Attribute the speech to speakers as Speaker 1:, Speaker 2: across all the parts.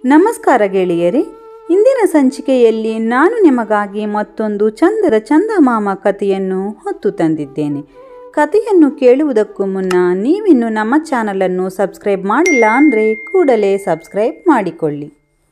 Speaker 1: ನಮಸ್ಕಾರ ಗೆಳೆಯರೇ ಇಂದಿನ ಸಂಚಿಕೆಯಲ್ಲಿ ನಾನು ನಿಮಗಾಗಿ ಮತ್ತೊಂದು ಚಂದದ ಚಂದಮಾಮ ಕಥೆಯನ್ನು ಹೊತ್ತು ತಂದಿದ್ದೇನೆ ಕಥೆಯನ್ನು ಕೇಳುವುದಕ್ಕೂ ಮುನ್ನ ನೀವಿನ್ನು ನಮ್ಮ ಚಾನಲನ್ನು ಸಬ್ಸ್ಕ್ರೈಬ್ ಮಾಡಿಲ್ಲ ಅಂದರೆ ಕೂಡಲೇ ಸಬ್ಸ್ಕ್ರೈಬ್ ಮಾಡಿಕೊಳ್ಳಿ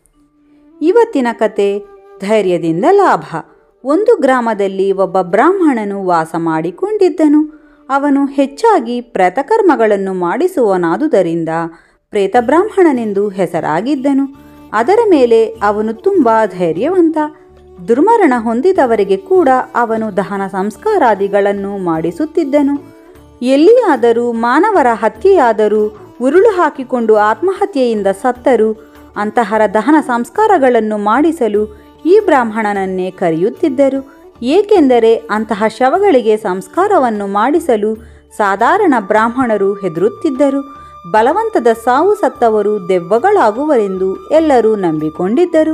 Speaker 1: ಇವತ್ತಿನ ಕತೆ ಧೈರ್ಯದಿಂದ ಲಾಭ ಒಂದು ಗ್ರಾಮದಲ್ಲಿ ಒಬ್ಬ ಬ್ರಾಹ್ಮಣನು ವಾಸ ಮಾಡಿಕೊಂಡಿದ್ದನು ಅವನು ಹೆಚ್ಚಾಗಿ ಪ್ರೇತಕರ್ಮಗಳನ್ನು ಮಾಡಿಸುವನಾದುದರಿಂದ ಪ್ರೇತ ಬ್ರಾಹ್ಮಣನೆಂದು ಹೆಸರಾಗಿದ್ದನು ಅದರ ಮೇಲೆ ಅವನು ತುಂಬ ಧೈರ್ಯವಂತ ದುರ್ಮರಣ ಹೊಂದಿದವರಿಗೆ ಕೂಡ ಅವನು ದಹನ ಸಂಸ್ಕಾರಾದಿಗಳನ್ನು ಮಾಡಿಸುತ್ತಿದ್ದನು ಎಲ್ಲಿಯಾದರೂ ಮಾನವರ ಹತ್ಯೆಯಾದರೂ ಉರುಳು ಹಾಕಿಕೊಂಡು ಆತ್ಮಹತ್ಯೆಯಿಂದ ಸತ್ತರು ಅಂತಹರ ದಹನ ಸಂಸ್ಕಾರಗಳನ್ನು ಮಾಡಿಸಲು ಈ ಬ್ರಾಹ್ಮಣನನ್ನೇ ಕರೆಯುತ್ತಿದ್ದರು ಏಕೆಂದರೆ ಅಂತಹ ಶವಗಳಿಗೆ ಸಂಸ್ಕಾರವನ್ನು ಮಾಡಿಸಲು ಸಾಧಾರಣ ಬ್ರಾಹ್ಮಣರು ಹೆದರುತ್ತಿದ್ದರು ಬಲವಂತದ ಸಾವು ಸತ್ತವರು ದೆವ್ವಗಳಾಗುವರೆಂದು ಎಲ್ಲರೂ ನಂಬಿಕೊಂಡಿದ್ದರು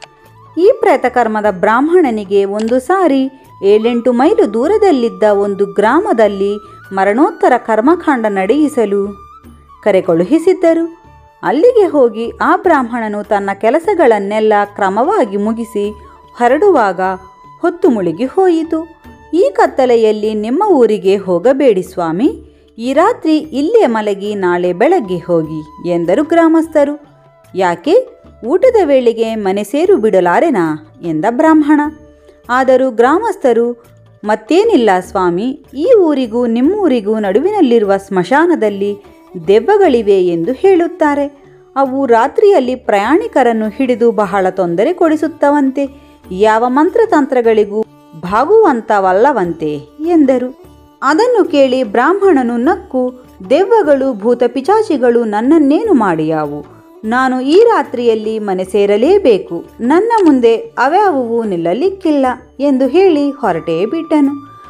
Speaker 1: ಈ ಪ್ರೇತಕರ್ಮದ ಬ್ರಾಹ್ಮಣನಿಗೆ ಒಂದು ಸಾರಿ ಏಳೆಂಟು ಮೈಲು ದೂರದಲ್ಲಿದ್ದ ಒಂದು ಗ್ರಾಮದಲ್ಲಿ ಮರಣೋತ್ತರ ಕರ್ಮಕಾಂಡ ನಡೆಯಿಸಲು ಕರೆ ಕಳುಹಿಸಿದ್ದರು ಅಲ್ಲಿಗೆ ಹೋಗಿ ಆ ಬ್ರಾಹ್ಮಣನು ತನ್ನ ಕೆಲಸಗಳನ್ನೆಲ್ಲ ಕ್ರಮವಾಗಿ ಮುಗಿಸಿ ಹೊರಡುವಾಗ ಹೊತ್ತು ಮುಳುಗಿ ಹೋಯಿತು ಈ ಕತ್ತಲೆಯಲ್ಲಿ ನಿಮ್ಮ ಊರಿಗೆ ಹೋಗಬೇಡಿ ಸ್ವಾಮಿ ಈ ರಾತ್ರಿ ಇಲ್ಲೇ ಮಲಗಿ ನಾಳೆ ಬೆಳಗ್ಗೆ ಹೋಗಿ ಎಂದರು ಗ್ರಾಮಸ್ಥರು ಯಾಕೆ ಊಟದ ವೇಳೆಗೆ ಮನೆ ಸೇರು ಬಿಡಲಾರೆನಾ ಎಂದ ಬ್ರಾಹ್ಮಣ ಆದರೂ ಗ್ರಾಮಸ್ಥರು ಮತ್ತೇನಿಲ್ಲ ಸ್ವಾಮಿ ಈ ಊರಿಗೂ ನಿಮ್ಮೂರಿಗೂ ನಡುವಿನಲ್ಲಿರುವ ಸ್ಮಶಾನದಲ್ಲಿ ದೆವ್ವಗಳಿವೆ ಎಂದು ಹೇಳುತ್ತಾರೆ ಅವು ರಾತ್ರಿಯಲ್ಲಿ ಪ್ರಯಾಣಿಕರನ್ನು ಹಿಡಿದು ಬಹಳ ತೊಂದರೆ ಕೊಡಿಸುತ್ತವಂತೆ ಯಾವ ಮಂತ್ರತಂತ್ರಗಳಿಗೂ ಭಾಗುವಂತವಲ್ಲವಂತೆ ಎಂದರು ಅದನ್ನು ಕೇಳಿ ಬ್ರಾಹ್ಮಣನು ನಕ್ಕು ದೆವ್ವಗಳು ಭೂತ ಪಿಚಾಚಿಗಳು ನನ್ನನ್ನೇನು ಮಾಡಿಯಾವು ನಾನು ಈ ರಾತ್ರಿಯಲ್ಲಿ ಮನೆ ಸೇರಲೇಬೇಕು ನನ್ನ ಮುಂದೆ ಅವ್ಯಾವುವು ನಿಲ್ಲಲಿಕ್ಕಿಲ್ಲ ಎಂದು ಹೇಳಿ ಹೊರಟೇ ಬಿಟ್ಟನು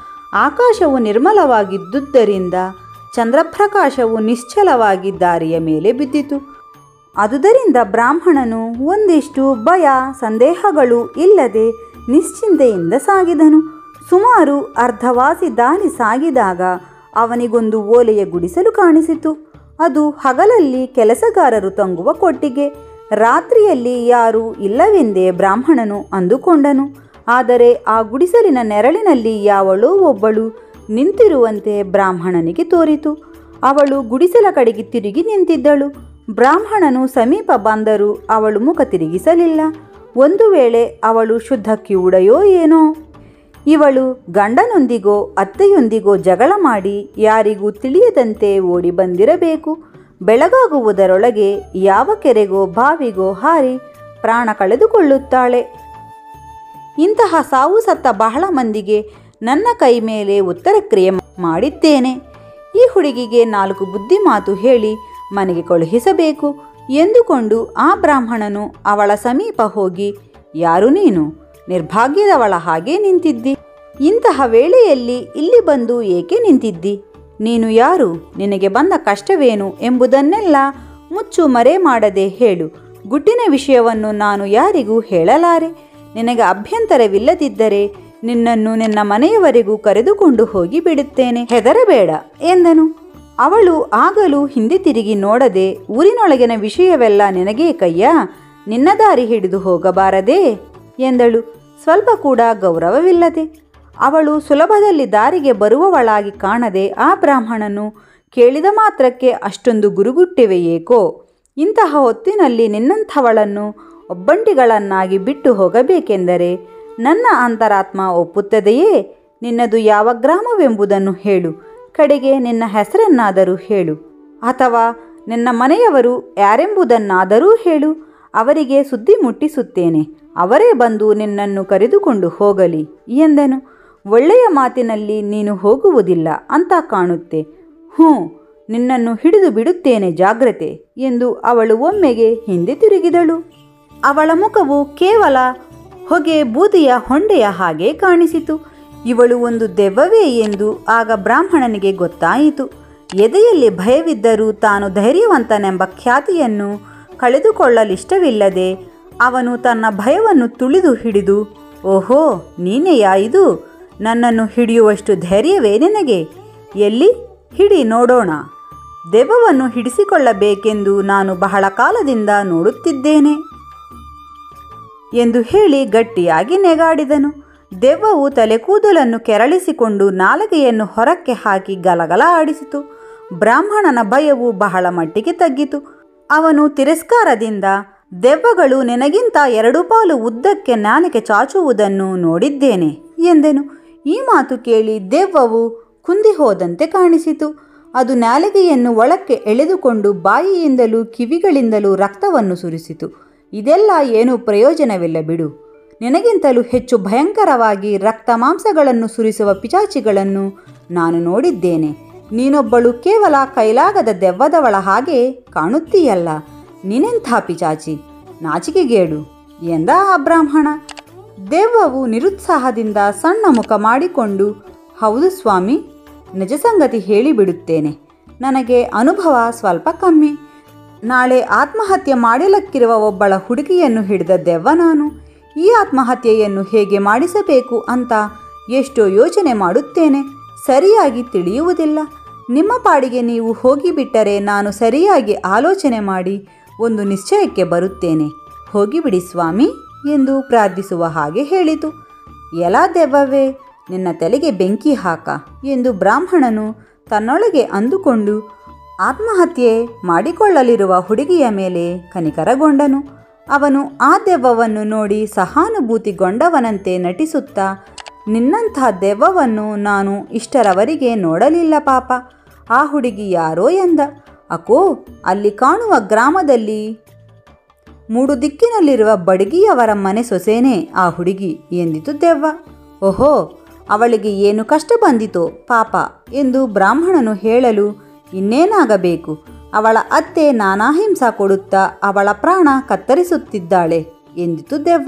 Speaker 1: ಆಕಾಶವು ನಿರ್ಮಲವಾಗಿದ್ದುದರಿಂದ ಚಂದ್ರಪ್ರಕಾಶವು ನಿಶ್ಚಲವಾಗಿ ದಾರಿಯ ಮೇಲೆ ಬಿದ್ದಿತು ಅದುದರಿಂದ ಬ್ರಾಹ್ಮಣನು ಒಂದಿಷ್ಟು ಭಯ ಸಂದೇಹಗಳು ಇಲ್ಲದೆ ನಿಶ್ಚಿಂತೆಯಿಂದ ಸಾಗಿದನು ಸುಮಾರು ಅರ್ಧವಾಸಿ ದಾರಿ ಸಾಗಿದಾಗ ಅವನಿಗೊಂದು ಓಲೆಯ ಗುಡಿಸಲು ಕಾಣಿಸಿತು ಅದು ಹಗಲಲ್ಲಿ ಕೆಲಸಗಾರರು ತಂಗುವ ಕೊಟ್ಟಿಗೆ ರಾತ್ರಿಯಲ್ಲಿ ಯಾರೂ ಇಲ್ಲವೆಂದೇ ಬ್ರಾಹ್ಮಣನು ಅಂದುಕೊಂಡನು ಆದರೆ ಆ ಗುಡಿಸಲಿನ ನೆರಳಿನಲ್ಲಿ ಯಾವಳೋ ಒಬ್ಬಳು ನಿಂತಿರುವಂತೆ ಬ್ರಾಹ್ಮಣನಿಗೆ ತೋರಿತು ಅವಳು ಗುಡಿಸಲ ಕಡೆಗೆ ತಿರುಗಿ ನಿಂತಿದ್ದಳು ಬ್ರಾಹ್ಮಣನು ಸಮೀಪ ಬಂದರೂ ಅವಳು ಮುಖ ತಿರುಗಿಸಲಿಲ್ಲ ಒಂದು ವೇಳೆ ಅವಳು ಶುದ್ಧ ಕಿವುಡೆಯೋ ಏನೋ ಇವಳು ಗಂಡನೊಂದಿಗೋ ಅತ್ತೆಯೊಂದಿಗೋ ಜಗಳ ಮಾಡಿ ಯಾರಿಗೂ ತಿಳಿಯದಂತೆ ಓಡಿ ಬಂದಿರಬೇಕು ಬೆಳಗಾಗುವುದರೊಳಗೆ ಯಾವ ಕೆರೆಗೋ ಬಾವಿಗೋ ಹಾರಿ ಪ್ರಾಣ ಕಳೆದುಕೊಳ್ಳುತ್ತಾಳೆ ಇಂತಹ ಸಾವು ಸತ್ತ ಬಹಳ ಮಂದಿಗೆ ನನ್ನ ಕೈ ಮೇಲೆ ಉತ್ತರ ಕ್ರಿಯೆ ಮಾಡಿದ್ದೇನೆ ಈ ಹುಡುಗಿಗೆ ನಾಲ್ಕು ಬುದ್ಧಿ ಮಾತು ಹೇಳಿ ಮನೆಗೆ ಕಳುಹಿಸಬೇಕು ಎಂದುಕೊಂಡು ಆ ಬ್ರಾಹ್ಮಣನು ಅವಳ ಸಮೀಪ ಹೋಗಿ ಯಾರು ನೀನು ನಿರ್ಭಾಗ್ಯದವಳ ಹಾಗೆ ನಿಂತಿದ್ದಿ ಇಂತಹ ವೇಳೆಯಲ್ಲಿ ಇಲ್ಲಿ ಬಂದು ಏಕೆ ನಿಂತಿದ್ದಿ ನೀನು ಯಾರು ನಿನಗೆ ಬಂದ ಕಷ್ಟವೇನು ಎಂಬುದನ್ನೆಲ್ಲ ಮುಚ್ಚು ಮರೆ ಮಾಡದೆ ಹೇಳು ಗುಟ್ಟಿನ ವಿಷಯವನ್ನು ನಾನು ಯಾರಿಗೂ ಹೇಳಲಾರೆ ನಿನಗೆ ಅಭ್ಯಂತರವಿಲ್ಲದಿದ್ದರೆ ನಿನ್ನನ್ನು ನಿನ್ನ ಮನೆಯವರೆಗೂ ಕರೆದುಕೊಂಡು ಹೋಗಿ ಬಿಡುತ್ತೇನೆ ಹೆದರಬೇಡ ಎಂದನು ಅವಳು ಆಗಲೂ ಹಿಂದೆ ತಿರುಗಿ ನೋಡದೆ ಊರಿನೊಳಗಿನ ವಿಷಯವೆಲ್ಲ ನಿನಗೇ ಕಯ್ಯ ನಿನ್ನ ದಾರಿ ಹಿಡಿದು ಹೋಗಬಾರದೇ ಎಂದಳು ಸ್ವಲ್ಪ ಕೂಡ ಗೌರವವಿಲ್ಲದೆ ಅವಳು ಸುಲಭದಲ್ಲಿ ದಾರಿಗೆ ಬರುವವಳಾಗಿ ಕಾಣದೆ ಆ ಬ್ರಾಹ್ಮಣನು ಕೇಳಿದ ಮಾತ್ರಕ್ಕೆ ಅಷ್ಟೊಂದು ಗುರುಗುಟ್ಟಿವೆ ಏಕೋ ಇಂತಹ ಹೊತ್ತಿನಲ್ಲಿ ನಿನ್ನಂಥವಳನ್ನು ಒಬ್ಬಂಟಿಗಳನ್ನಾಗಿ ಬಿಟ್ಟು ಹೋಗಬೇಕೆಂದರೆ ನನ್ನ ಅಂತರಾತ್ಮ ಒಪ್ಪುತ್ತದೆಯೇ ನಿನ್ನದು ಯಾವ ಗ್ರಾಮವೆಂಬುದನ್ನು ಹೇಳು ಕಡೆಗೆ ನಿನ್ನ ಹೆಸರನ್ನಾದರೂ ಹೇಳು ಅಥವಾ ನಿನ್ನ ಮನೆಯವರು ಯಾರೆಂಬುದನ್ನಾದರೂ ಹೇಳು ಅವರಿಗೆ ಸುದ್ದಿ ಮುಟ್ಟಿಸುತ್ತೇನೆ ಅವರೇ ಬಂದು ನಿನ್ನನ್ನು ಕರೆದುಕೊಂಡು ಹೋಗಲಿ ಎಂದನು ಒಳ್ಳೆಯ ಮಾತಿನಲ್ಲಿ ನೀನು ಹೋಗುವುದಿಲ್ಲ ಅಂತ ಕಾಣುತ್ತೆ ಹ್ಞೂ ನಿನ್ನನ್ನು ಹಿಡಿದು ಬಿಡುತ್ತೇನೆ ಜಾಗ್ರತೆ ಎಂದು ಅವಳು ಒಮ್ಮೆಗೆ ಹಿಂದೆ ತಿರುಗಿದಳು ಅವಳ ಮುಖವು ಕೇವಲ ಹೊಗೆ ಬೂದಿಯ ಹೊಂಡೆಯ ಹಾಗೆ ಕಾಣಿಸಿತು ಇವಳು ಒಂದು ದೆವ್ವವೇ ಎಂದು ಆಗ ಬ್ರಾಹ್ಮಣನಿಗೆ ಗೊತ್ತಾಯಿತು ಎದೆಯಲ್ಲಿ ಭಯವಿದ್ದರೂ ತಾನು ಧೈರ್ಯವಂತನೆಂಬ ಖ್ಯಾತಿಯನ್ನು ಕಳೆದುಕೊಳ್ಳಲಿಷ್ಟವಿಲ್ಲದೆ ಅವನು ತನ್ನ ಭಯವನ್ನು ತುಳಿದು ಹಿಡಿದು ಓಹೋ ನೀನೆಯಾ ಇದು ನನ್ನನ್ನು ಹಿಡಿಯುವಷ್ಟು ಧೈರ್ಯವೇ ನಿನಗೆ ಎಲ್ಲಿ ಹಿಡಿ ನೋಡೋಣ ದೆವ್ವವನ್ನು ಹಿಡಿಸಿಕೊಳ್ಳಬೇಕೆಂದು ನಾನು ಬಹಳ ಕಾಲದಿಂದ ನೋಡುತ್ತಿದ್ದೇನೆ ಎಂದು ಹೇಳಿ ಗಟ್ಟಿಯಾಗಿ ನೆಗಾಡಿದನು ದೆವ್ವವು ತಲೆಕೂದಲನ್ನು ಕೆರಳಿಸಿಕೊಂಡು ನಾಲಗೆಯನ್ನು ಹೊರಕ್ಕೆ ಹಾಕಿ ಗಲಗಲ ಆಡಿಸಿತು ಬ್ರಾಹ್ಮಣನ ಭಯವು ಬಹಳ ಮಟ್ಟಿಗೆ ತಗ್ಗಿತು ಅವನು ತಿರಸ್ಕಾರದಿಂದ ದೆವ್ವಗಳು ನಿನಗಿಂತ ಎರಡು ಪಾಲು ಉದ್ದಕ್ಕೆ ನಾಲಿಗೆ ಚಾಚುವುದನ್ನು ನೋಡಿದ್ದೇನೆ ಎಂದೆನು ಈ ಮಾತು ಕೇಳಿ ದೆವ್ವವು ಕುಂದಿ ಹೋದಂತೆ ಕಾಣಿಸಿತು ಅದು ನಾಲಿಗೆಯನ್ನು ಒಳಕ್ಕೆ ಎಳೆದುಕೊಂಡು ಬಾಯಿಯಿಂದಲೂ ಕಿವಿಗಳಿಂದಲೂ ರಕ್ತವನ್ನು ಸುರಿಸಿತು ಇದೆಲ್ಲ ಏನೂ ಪ್ರಯೋಜನವಿಲ್ಲ ಬಿಡು ನಿನಗಿಂತಲೂ ಹೆಚ್ಚು ಭಯಂಕರವಾಗಿ ರಕ್ತ ಮಾಂಸಗಳನ್ನು ಸುರಿಸುವ ಪಿಚಾಚಿಗಳನ್ನು ನಾನು ನೋಡಿದ್ದೇನೆ ನೀನೊಬ್ಬಳು ಕೇವಲ ಕೈಲಾಗದ ದೆವ್ವದವಳ ಹಾಗೆ ಕಾಣುತ್ತೀಯಲ್ಲ ನೀನೆಂಥ ಪಿಚಾಚಿ ನಾಚಿಕೆಗೇಡು ಎಂದ ಆ ಬ್ರಾಹ್ಮಣ ದೆವ್ವವು ನಿರುತ್ಸಾಹದಿಂದ ಸಣ್ಣ ಮುಖ ಮಾಡಿಕೊಂಡು ಹೌದು ಸ್ವಾಮಿ ನಿಜ ಸಂಗತಿ ಹೇಳಿಬಿಡುತ್ತೇನೆ ನನಗೆ ಅನುಭವ ಸ್ವಲ್ಪ ಕಮ್ಮಿ ನಾಳೆ ಆತ್ಮಹತ್ಯೆ ಮಾಡಲಕ್ಕಿರುವ ಒಬ್ಬಳ ಹುಡುಗಿಯನ್ನು ಹಿಡಿದ ದೆವ್ವ ನಾನು ಈ ಆತ್ಮಹತ್ಯೆಯನ್ನು ಹೇಗೆ ಮಾಡಿಸಬೇಕು ಅಂತ ಎಷ್ಟೋ ಯೋಚನೆ ಮಾಡುತ್ತೇನೆ ಸರಿಯಾಗಿ ತಿಳಿಯುವುದಿಲ್ಲ ನಿಮ್ಮ ಪಾಡಿಗೆ ನೀವು ಹೋಗಿಬಿಟ್ಟರೆ ನಾನು ಸರಿಯಾಗಿ ಆಲೋಚನೆ ಮಾಡಿ ಒಂದು ನಿಶ್ಚಯಕ್ಕೆ ಬರುತ್ತೇನೆ ಹೋಗಿಬಿಡಿ ಸ್ವಾಮಿ ಎಂದು ಪ್ರಾರ್ಥಿಸುವ ಹಾಗೆ ಹೇಳಿತು ಎಲಾ ದೆವ್ವವೇ ನಿನ್ನ ತಲೆಗೆ ಬೆಂಕಿ ಹಾಕ ಎಂದು ಬ್ರಾಹ್ಮಣನು ತನ್ನೊಳಗೆ ಅಂದುಕೊಂಡು ಆತ್ಮಹತ್ಯೆ ಮಾಡಿಕೊಳ್ಳಲಿರುವ ಹುಡುಗಿಯ ಮೇಲೆ ಕನಿಕರಗೊಂಡನು ಅವನು ಆ ದೆವ್ವವನ್ನು ನೋಡಿ ಸಹಾನುಭೂತಿಗೊಂಡವನಂತೆ ನಟಿಸುತ್ತಾ ನಿನ್ನಂಥ ದೆವ್ವವನ್ನು ನಾನು ಇಷ್ಟರವರೆಗೆ ನೋಡಲಿಲ್ಲ ಪಾಪ ಆ ಹುಡುಗಿ ಯಾರೋ ಎಂದ ಅಕೋ ಅಲ್ಲಿ ಕಾಣುವ ಗ್ರಾಮದಲ್ಲಿ ಮೂಡು ದಿಕ್ಕಿನಲ್ಲಿರುವ ಬಡಗಿಯವರ ಮನೆ ಸೊಸೇನೆ ಆ ಹುಡುಗಿ ಎಂದಿತು ದೆವ್ವ ಓಹೋ ಅವಳಿಗೆ ಏನು ಕಷ್ಟ ಬಂದಿತೋ ಪಾಪ ಎಂದು ಬ್ರಾಹ್ಮಣನು ಹೇಳಲು ಇನ್ನೇನಾಗಬೇಕು ಅವಳ ಅತ್ತೆ ನಾನಾ ಹಿಂಸ ಕೊಡುತ್ತಾ ಅವಳ ಪ್ರಾಣ ಕತ್ತರಿಸುತ್ತಿದ್ದಾಳೆ ಎಂದಿತು ದೆವ್ವ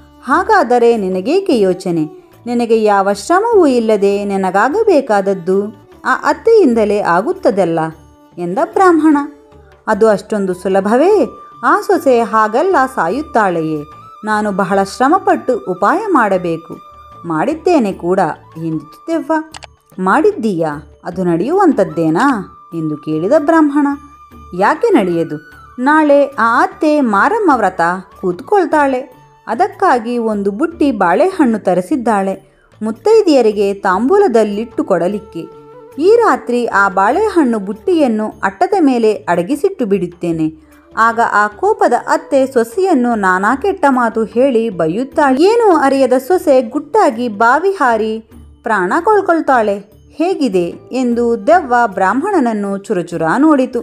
Speaker 1: ಹಾಗಾದರೆ ನಿನಗೇಕೆ ಯೋಚನೆ ನಿನಗೆ ಯಾವ ಶ್ರಮವೂ ಇಲ್ಲದೆ ನಿನಗಾಗಬೇಕಾದದ್ದು ಆ ಅತ್ತೆಯಿಂದಲೇ ಆಗುತ್ತದಲ್ಲ ಎಂದ ಬ್ರಾಹ್ಮಣ ಅದು ಅಷ್ಟೊಂದು ಸುಲಭವೇ ಆ ಸೊಸೆ ಹಾಗಲ್ಲ ಸಾಯುತ್ತಾಳೆಯೇ ನಾನು ಬಹಳ ಶ್ರಮಪಟ್ಟು ಉಪಾಯ ಮಾಡಬೇಕು ಮಾಡಿದ್ದೇನೆ ಕೂಡ ಎಂದಿತು ದೆವ್ವ ಮಾಡಿದ್ದೀಯಾ ಅದು ನಡೆಯುವಂಥದ್ದೇನಾ ಎಂದು ಕೇಳಿದ ಬ್ರಾಹ್ಮಣ ಯಾಕೆ ನಡೆಯದು ನಾಳೆ ಆ ಅತ್ತೆ ಮಾರಮ್ಮ ವ್ರತ ಕೂತ್ಕೊಳ್ತಾಳೆ ಅದಕ್ಕಾಗಿ ಒಂದು ಬುಟ್ಟಿ ಬಾಳೆಹಣ್ಣು ತರಿಸಿದ್ದಾಳೆ ಮುತ್ತೈದೆಯರಿಗೆ ತಾಂಬೂಲದಲ್ಲಿಟ್ಟು ಕೊಡಲಿಕ್ಕೆ ಈ ರಾತ್ರಿ ಆ ಬಾಳೆಹಣ್ಣು ಬುಟ್ಟಿಯನ್ನು ಅಟ್ಟದ ಮೇಲೆ ಅಡಗಿಸಿಟ್ಟು ಬಿಡುತ್ತೇನೆ ಆಗ ಆ ಕೋಪದ ಅತ್ತೆ ಸೊಸೆಯನ್ನು ನಾನಾ ಕೆಟ್ಟ ಮಾತು ಹೇಳಿ ಬೈಯುತ್ತಾಳೆ ಏನು ಅರಿಯದ ಸೊಸೆ ಗುಟ್ಟಾಗಿ ಬಾವಿ ಹಾರಿ ಪ್ರಾಣ ಕಳ್ಕೊಳ್ತಾಳೆ ಹೇಗಿದೆ ಎಂದು ದೆವ್ವ ಬ್ರಾಹ್ಮಣನನ್ನು ಚುರುಚುರ ನೋಡಿತು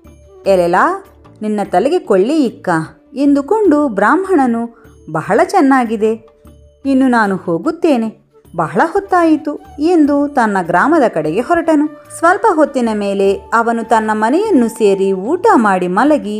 Speaker 1: ಎಲೆಲಾ ನಿನ್ನ ತಲೆಗೆ ಕೊಳ್ಳಿ ಇಕ್ಕ ಎಂದುಕೊಂಡು ಬ್ರಾಹ್ಮಣನು ಬಹಳ ಚೆನ್ನಾಗಿದೆ ಇನ್ನು ನಾನು ಹೋಗುತ್ತೇನೆ ಬಹಳ ಹೊತ್ತಾಯಿತು ಎಂದು ತನ್ನ ಗ್ರಾಮದ ಕಡೆಗೆ ಹೊರಟನು ಸ್ವಲ್ಪ ಹೊತ್ತಿನ ಮೇಲೆ ಅವನು ತನ್ನ ಮನೆಯನ್ನು ಸೇರಿ ಊಟ ಮಾಡಿ ಮಲಗಿ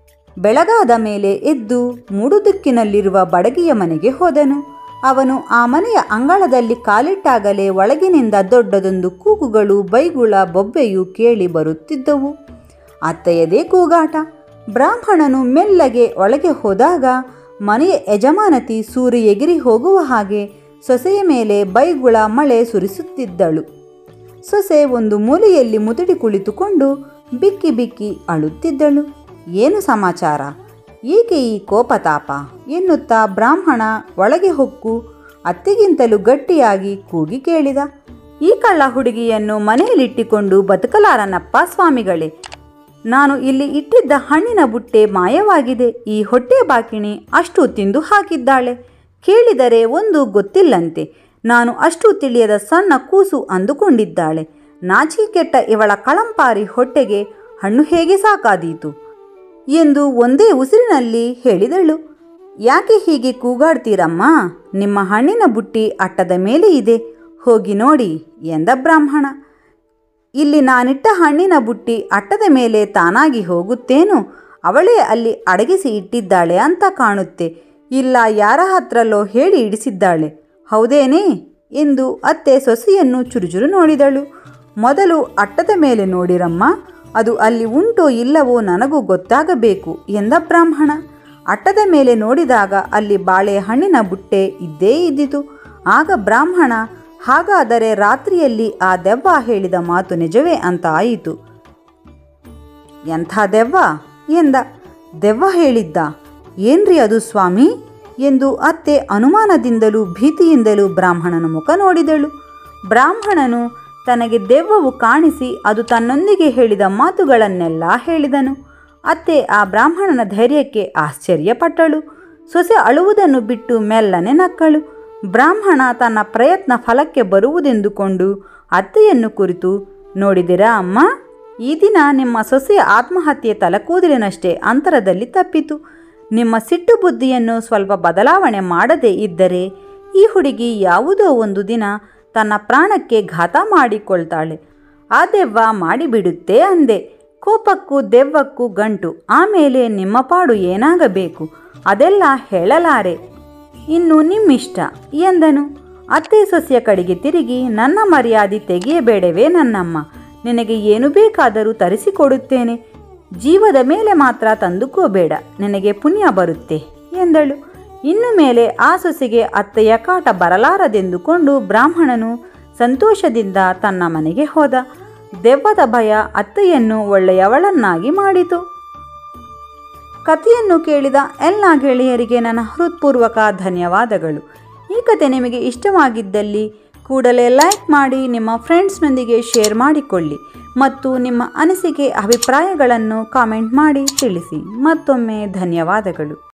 Speaker 1: ಬೆಳಗಾದ ಮೇಲೆ ಎದ್ದು ಮೂಡುದಿಕ್ಕಿನಲ್ಲಿರುವ ಬಡಗಿಯ ಮನೆಗೆ ಹೋದನು ಅವನು ಆ ಮನೆಯ ಅಂಗಳದಲ್ಲಿ ಕಾಲಿಟ್ಟಾಗಲೇ ಒಳಗಿನಿಂದ ದೊಡ್ಡದೊಂದು ಕೂಗುಗಳು ಬೈಗುಳ ಬೊಬ್ಬೆಯು ಕೇಳಿ ಬರುತ್ತಿದ್ದವು ಅತ್ತೆಯದೇ ಕೂಗಾಟ ಬ್ರಾಹ್ಮಣನು ಮೆಲ್ಲಗೆ ಒಳಗೆ ಹೋದಾಗ ಮನೆಯ ಯಜಮಾನತಿ ಸೂರಿ ಎಗಿರಿ ಹೋಗುವ ಹಾಗೆ ಸೊಸೆಯ ಮೇಲೆ ಬೈಗುಳ ಮಳೆ ಸುರಿಸುತ್ತಿದ್ದಳು ಸೊಸೆ ಒಂದು ಮೂಲೆಯಲ್ಲಿ ಮುದುಡಿ ಕುಳಿತುಕೊಂಡು ಬಿಕ್ಕಿ ಬಿಕ್ಕಿ ಅಳುತ್ತಿದ್ದಳು ಏನು ಸಮಾಚಾರ ಏಕೆ ಈ ಕೋಪತಾಪ ಎನ್ನುತ್ತಾ ಬ್ರಾಹ್ಮಣ ಒಳಗೆ ಹೊಕ್ಕು ಅತ್ತೆಗಿಂತಲೂ ಗಟ್ಟಿಯಾಗಿ ಕೂಗಿ ಕೇಳಿದ ಈ ಕಳ್ಳ ಹುಡುಗಿಯನ್ನು ಮನೆಯಲ್ಲಿಟ್ಟಿಕೊಂಡು ಬದುಕಲಾರನಪ್ಪ ಸ್ವಾಮಿಗಳೇ ನಾನು ಇಲ್ಲಿ ಇಟ್ಟಿದ್ದ ಹಣ್ಣಿನ ಬುಟ್ಟೆ ಮಾಯವಾಗಿದೆ ಈ ಹೊಟ್ಟೆ ಬಾಕಿಣಿ ಅಷ್ಟು ತಿಂದು ಹಾಕಿದ್ದಾಳೆ ಕೇಳಿದರೆ ಒಂದು ಗೊತ್ತಿಲ್ಲಂತೆ ನಾನು ಅಷ್ಟು ತಿಳಿಯದ ಸಣ್ಣ ಕೂಸು ಅಂದುಕೊಂಡಿದ್ದಾಳೆ ನಾಚಿಕೆಟ್ಟ ಇವಳ ಕಳಂಪಾರಿ ಹೊಟ್ಟೆಗೆ ಹಣ್ಣು ಹೇಗೆ ಸಾಕಾದೀತು ಎಂದು ಒಂದೇ ಉಸಿರಿನಲ್ಲಿ ಹೇಳಿದಳು ಯಾಕೆ ಹೀಗೆ ಕೂಗಾಡ್ತೀರಮ್ಮ ನಿಮ್ಮ ಹಣ್ಣಿನ ಬುಟ್ಟಿ ಅಟ್ಟದ ಮೇಲೆ ಇದೆ ಹೋಗಿ ನೋಡಿ ಎಂದ ಬ್ರಾಹ್ಮಣ ಇಲ್ಲಿ ನಾನಿಟ್ಟ ಹಣ್ಣಿನ ಬುಟ್ಟಿ ಅಟ್ಟದ ಮೇಲೆ ತಾನಾಗಿ ಹೋಗುತ್ತೇನು ಅವಳೇ ಅಲ್ಲಿ ಅಡಗಿಸಿ ಇಟ್ಟಿದ್ದಾಳೆ ಅಂತ ಕಾಣುತ್ತೆ ಇಲ್ಲ ಯಾರ ಹತ್ರಲ್ಲೋ ಹೇಳಿ ಇಡಿಸಿದ್ದಾಳೆ ಹೌದೇನೇ ಎಂದು ಅತ್ತೆ ಸೊಸೆಯನ್ನು ಚುರುಚುರು ನೋಡಿದಳು ಮೊದಲು ಅಟ್ಟದ ಮೇಲೆ ನೋಡಿರಮ್ಮ ಅದು ಅಲ್ಲಿ ಉಂಟೋ ಇಲ್ಲವೋ ನನಗೂ ಗೊತ್ತಾಗಬೇಕು ಎಂದ ಬ್ರಾಹ್ಮಣ ಅಟ್ಟದ ಮೇಲೆ ನೋಡಿದಾಗ ಅಲ್ಲಿ ಬಾಳೆಹಣ್ಣಿನ ಬುಟ್ಟೆ ಇದ್ದೇ ಇದ್ದಿತು ಆಗ ಬ್ರಾಹ್ಮಣ ಹಾಗಾದರೆ ರಾತ್ರಿಯಲ್ಲಿ ಆ ದೆವ್ವ ಹೇಳಿದ ಮಾತು ನಿಜವೇ ಅಂತ ಆಯಿತು ಎಂಥ ದೆವ್ವ ಎಂದ ದೆವ್ವ ಹೇಳಿದ್ದ ಏನ್ರಿ ಅದು ಸ್ವಾಮಿ ಎಂದು ಅತ್ತೆ ಅನುಮಾನದಿಂದಲೂ ಭೀತಿಯಿಂದಲೂ ಬ್ರಾಹ್ಮಣನ ಮುಖ ನೋಡಿದಳು ಬ್ರಾಹ್ಮಣನು ತನಗೆ ದೆವ್ವವು ಕಾಣಿಸಿ ಅದು ತನ್ನೊಂದಿಗೆ ಹೇಳಿದ ಮಾತುಗಳನ್ನೆಲ್ಲ ಹೇಳಿದನು ಅತ್ತೆ ಆ ಬ್ರಾಹ್ಮಣನ ಧೈರ್ಯಕ್ಕೆ ಆಶ್ಚರ್ಯಪಟ್ಟಳು ಸೊಸೆ ಅಳುವುದನ್ನು ಬಿಟ್ಟು ಮೆಲ್ಲನೆ ನಕ್ಕಳು ಬ್ರಾಹ್ಮಣ ತನ್ನ ಪ್ರಯತ್ನ ಫಲಕ್ಕೆ ಬರುವುದೆಂದುಕೊಂಡು ಅತ್ತೆಯನ್ನು ಕುರಿತು ನೋಡಿದಿರಾ ಅಮ್ಮ ಈ ದಿನ ನಿಮ್ಮ ಸೊಸೆಯ ಆತ್ಮಹತ್ಯೆ ತಲಕೂದಲಿನಷ್ಟೇ ಅಂತರದಲ್ಲಿ ತಪ್ಪಿತು ನಿಮ್ಮ ಸಿಟ್ಟು ಬುದ್ಧಿಯನ್ನು ಸ್ವಲ್ಪ ಬದಲಾವಣೆ ಮಾಡದೇ ಇದ್ದರೆ ಈ ಹುಡುಗಿ ಯಾವುದೋ ಒಂದು ದಿನ ತನ್ನ ಪ್ರಾಣಕ್ಕೆ ಘಾತ ಮಾಡಿಕೊಳ್ತಾಳೆ ಆ ದೆವ್ವ ಮಾಡಿಬಿಡುತ್ತೆ ಅಂದೆ ಕೋಪಕ್ಕೂ ದೆವ್ವಕ್ಕೂ ಗಂಟು ಆಮೇಲೆ ನಿಮ್ಮ ಪಾಡು ಏನಾಗಬೇಕು ಅದೆಲ್ಲ ಹೇಳಲಾರೆ ಇನ್ನು ನಿಮ್ಮಿಷ್ಟ ಎಂದನು ಅತ್ತೆ ಸೊಸೆಯ ಕಡೆಗೆ ತಿರುಗಿ ನನ್ನ ಮರ್ಯಾದೆ ತೆಗೆಯಬೇಡವೇ ನನ್ನಮ್ಮ ನಿನಗೆ ಏನು ಬೇಕಾದರೂ ತರಿಸಿಕೊಡುತ್ತೇನೆ ಜೀವದ ಮೇಲೆ ಮಾತ್ರ ತಂದುಕೋಬೇಡ ನಿನಗೆ ಪುಣ್ಯ ಬರುತ್ತೆ ಎಂದಳು ಇನ್ನು ಮೇಲೆ ಆ ಸೊಸೆಗೆ ಅತ್ತೆಯ ಕಾಟ ಬರಲಾರದೆಂದುಕೊಂಡು ಬ್ರಾಹ್ಮಣನು ಸಂತೋಷದಿಂದ ತನ್ನ ಮನೆಗೆ ಹೋದ ದೆವ್ವದ ಭಯ ಅತ್ತೆಯನ್ನು ಒಳ್ಳೆಯವಳನ್ನಾಗಿ ಮಾಡಿತು ಕಥೆಯನ್ನು ಕೇಳಿದ ಎಲ್ಲ ಗೆಳೆಯರಿಗೆ ನನ್ನ ಹೃತ್ಪೂರ್ವಕ ಧನ್ಯವಾದಗಳು ಈ ಕತೆ ನಿಮಗೆ ಇಷ್ಟವಾಗಿದ್ದಲ್ಲಿ ಕೂಡಲೇ ಲೈಕ್ ಮಾಡಿ ನಿಮ್ಮ ಫ್ರೆಂಡ್ಸ್ನೊಂದಿಗೆ ಶೇರ್ ಮಾಡಿಕೊಳ್ಳಿ ಮತ್ತು ನಿಮ್ಮ ಅನಿಸಿಕೆ ಅಭಿಪ್ರಾಯಗಳನ್ನು ಕಾಮೆಂಟ್ ಮಾಡಿ ತಿಳಿಸಿ ಮತ್ತೊಮ್ಮೆ ಧನ್ಯವಾದಗಳು